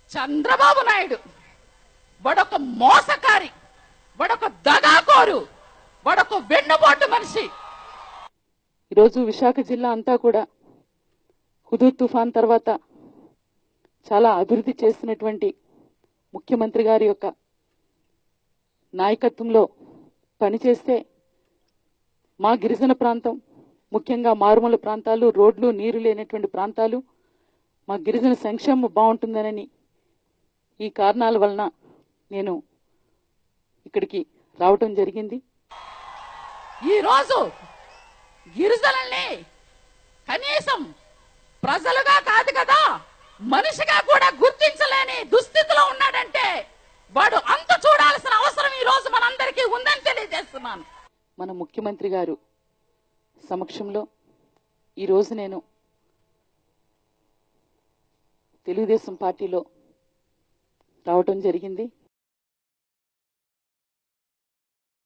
చంద్రబాబు నాయుడు వాడొక మోసకారి వాడొక దగాకోరు వాడొక వెన్నుబాటు మనిషి ఈరోజు విశాఖ జిల్లా అంతా కూడా హుదూద్ తుఫాన్ తర్వాత చాలా అభివృద్ధి చేస్తున్నటువంటి ముఖ్యమంత్రి గారి యొక్క నాయకత్వంలో పనిచేస్తే మా గిరిజన ప్రాంతం ముఖ్యంగా మారుమూల ప్రాంతాలు రోడ్లు నీరు లేనటువంటి ప్రాంతాలు మా గిరిజన సంక్షేమం బాగుంటుందనని ఈ కారణాల వలన నేను ఇక్కడికి రావటం జరిగింది ఈరోజు గిరిజనుల్ని కనీసం ప్రజలుగా కాదు కదా మనిషిగా కూడా గుర్తించలేని దుస్థితిలో ఉన్నాడంటే వాడు అంత చూడాల్సిన అవసరం ఈ రోజు మనందరికీ ఉందని తెలియజేస్తున్నాను మన ముఖ్యమంత్రి గారు సమక్షంలో ఈ రోజు నేను తెలుగుదేశం పార్టీలో రావటం జరిగింది